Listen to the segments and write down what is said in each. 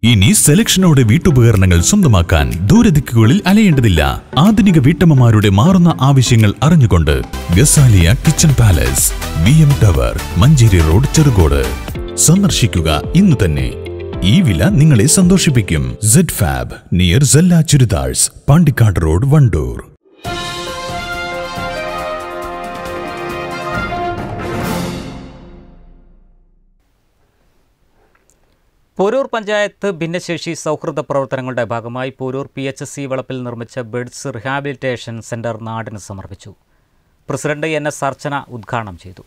ഇനി സെലക്ഷനോടെ വീട്ടുപകരണങ്ങൾ സ്വന്തമാക്കാൻ ദൂരദിക്കുകളിൽ അലയേണ്ടതില്ല ആധുനിക വീട്ടമ്മമാരുടെ മാറുന്ന ആവശ്യങ്ങൾ അറിഞ്ഞുകൊണ്ട് Gazaliya kitchen palace V M tower Manjeri road Cherukode സന്ദർശിക്കുക ഇന്ന് തന്നെ ഈ വില നിങ്ങളെ സന്തോഷിപ്പിക്കും സെഡ് ഫാബ് നിയർ സെല്ല ചുരിദാഴ്സ് പാണ്ടിക്കാട് റോഡ് വണ്ടൂർ പോരൂർ പഞ്ചായത്ത് ഭിന്നശേഷി സൗഹൃദ പ്രവർത്തനങ്ങളുടെ ഭാഗമായി പോരൂർ പി എച്ച് സി വളപ്പിൽ നിർമ്മിച്ച ബെഡ്സ് റിഹാബിലിറ്റേഷൻ സെന്റർ നാടിന് സമർപ്പിച്ചു പ്രസിഡന്റ് എൻ എസ് അർച്ചന ഉദ്ഘാടനം ചെയ്തു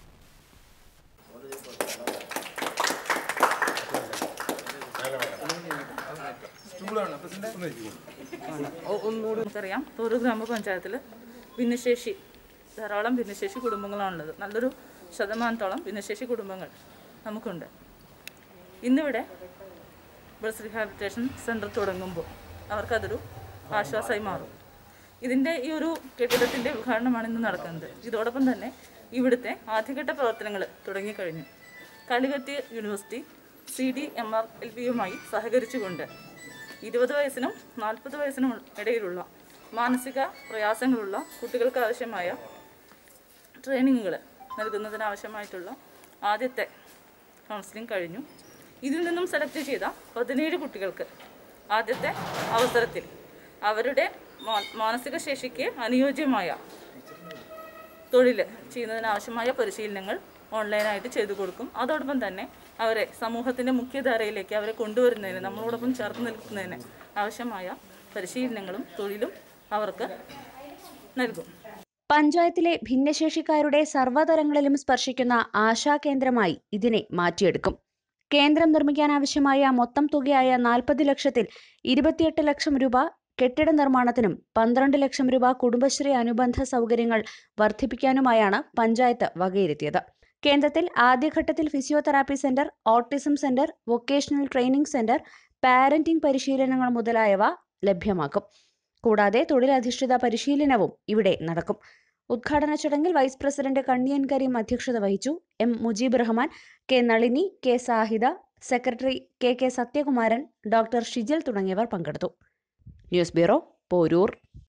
നമുക്കറിയാം ഒരു ഗ്രാമപഞ്ചായത്തിൽ ഭിന്നശേഷി ധാരാളം ഭിന്നശേഷി കുടുംബങ്ങളാണുള്ളത് നല്ലൊരു ശതമാനത്തോളം ഭിന്നശേഷി കുടുംബങ്ങൾ നമുക്കുണ്ട് ഇന്നിവിടെ ബസ് റീഹാബിലിറ്റേഷൻ സെൻറ്റർ തുടങ്ങുമ്പോൾ അവർക്കതൊരു ആശ്വാസമായി മാറും ഇതിൻ്റെ ഈ ഒരു കെട്ടിടത്തിൻ്റെ ഉദ്ഘാടനമാണ് ഇന്ന് നടക്കുന്നത് ഇതോടൊപ്പം തന്നെ ഇവിടുത്തെ ആദ്യഘട്ട പ്രവർത്തനങ്ങൾ തുടങ്ങിക്കഴിഞ്ഞു Calicut university C D M R L പിയുമായി സഹകരിച്ചുകൊണ്ട് ഇരുപത് വയസ്സിനും നാൽപ്പത് വയസ്സിനും ഇടയിലുള്ള മാനസിക പ്രയാസങ്ങളുള്ള കുട്ടികൾക്ക് ആവശ്യമായ ട്രെയിനിങ്ങുകൾ നൽകുന്നതിനാവശ്യമായിട്ടുള്ള ആദ്യത്തെ കൗൺസിലിംഗ് കഴിഞ്ഞു ഇതിൽ നിന്നും സെലക്ട് ചെയ്ത പതിനേഴ് കുട്ടികൾക്ക് ആദ്യത്തെ അവസരത്തിൽ അവരുടെ മാ- മാനസിക ശേഷിക്ക് അനുയോജ്യമായ തൊഴിൽ ചെയ്യുന്നതിനാവശ്യമായ പരിശീലനങ്ങൾ ഓൺലൈനായിട്ട് ചെയ്തു കൊടുക്കും അതോടൊപ്പം തന്നെ അവരെ സമൂഹത്തിൻ്റെ മുഖ്യധാരയിലേക്ക് അവരെ കൊണ്ടുവരുന്നതിന് നമ്മളോടൊപ്പം ചേർത്ത് നിൽക്കുന്നതിന് ആവശ്യമായ പരിശീലനങ്ങളും തൊഴിലും അവർക്ക് നൽകും പഞ്ചായത്തിലെ ഭിന്നശേഷിക്കാരുടെ സർവ്വതലങ്ങളിലും സ്പർശിക്കുന്ന ആശാകേന്ദ്രമായി ഇതിനെ മാറ്റിയെടുക്കും കേന്ദ്രം നിർമ്മിക്കാനാവശ്യമായ മൊത്തം തുകയായ നാൽപ്പത് ലക്ഷത്തിൽ ഇരുപത്തിയെട്ട് ലക്ഷം രൂപ കെട്ടിട നിർമ്മാണത്തിനും പന്ത്രണ്ട് ലക്ഷം രൂപ കുടുംബശ്രീ അനുബന്ധ സൗകര്യങ്ങൾ വർദ്ധിപ്പിക്കാനുമായാണ് പഞ്ചായത്ത് വകയിരുത്തിയത് കേന്ദ്രത്തിൽ ആദ്യഘട്ടത്തിൽ physiotherapy centre autism centre vocational training centre parenting പരിശീലനങ്ങൾ മുതലായവ ലഭ്യമാക്കും കൂടാതെ തൊഴിലധിഷ്ഠിത പരിശീലനവും ഇവിടെ നടക്കും ഉദ്ഘാടന ചടങ്ങിൽ വൈസ് പ്രസിഡന്റ് കണ്ണിയൻ കരീം അധ്യക്ഷത വഹിച്ചു M Mujeeb Rahman K Nalini K Sahida secretary K K Sathyakumaran doctor Shijil തുടങ്ങിയവർ പങ്കെടുത്തു ന്യൂസ് ബ്യൂറോ പോരൂർ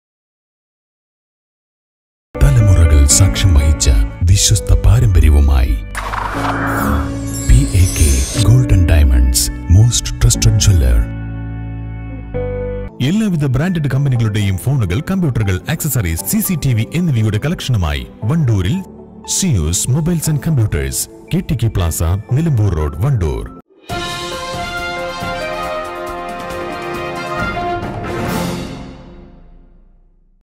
തലമുറകൾ സാക്ഷ്യം വഹിച്ച വിശ്വസ്ത പാരമ്പര്യവുമായി P A K golden diamonds most trusted jeweller എല്ലാവിധ ബ്രാൻഡഡ് കമ്പനികളുടെയും ഫോണുകൾ കമ്പ്യൂട്ടറുകൾ accessories C C T V എന്നിവയുടെ കളക്ഷനുമായി വണ്ടൂരിൽ Zeus mobiles and computers K T K plaza Nilambur road Wandoor